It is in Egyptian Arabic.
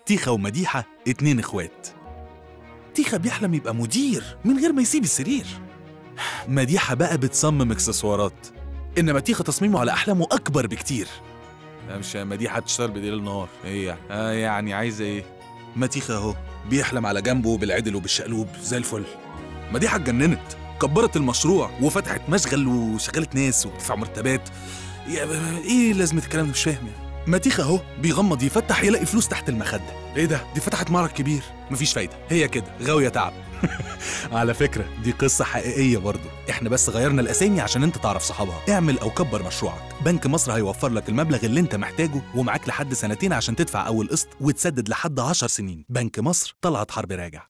تيخة ومديحة اتنين اخوات تيخة بيحلم يبقى مدير من غير ما يسيب السرير مديحة بقى بتصمم اكسسوارات انما تيخة تصميمه على احلامه اكبر بكتير لا مش مديحة تشتغل بديل النهار ايه يعني آه يعني عايزة ايه مديحة اهو بيحلم على جنبه بالعدل وبالشقلوب زي الفل مديحة اتجننت كبرت المشروع وفتحت مشغل وشغلت ناس وبتدفع مرتبات يا- ايه لازمة الكلام ده مش فاهم يعني متيخ اهو بيغمض يفتح يلاقي فلوس تحت المخدة ايه ده دي فتحت معرض كبير مفيش فايدة هي كده غاوية تعب على فكرة دي قصة حقيقية برضو احنا بس غيرنا الاسامي عشان انت تعرف صحابها اعمل او كبر مشروعك بنك مصر هيوفر لك المبلغ اللي انت محتاجه ومعاك لحد سنتين عشان تدفع اول قسط وتسدد لحد 10 سنين بنك مصر طلعت حرب راجع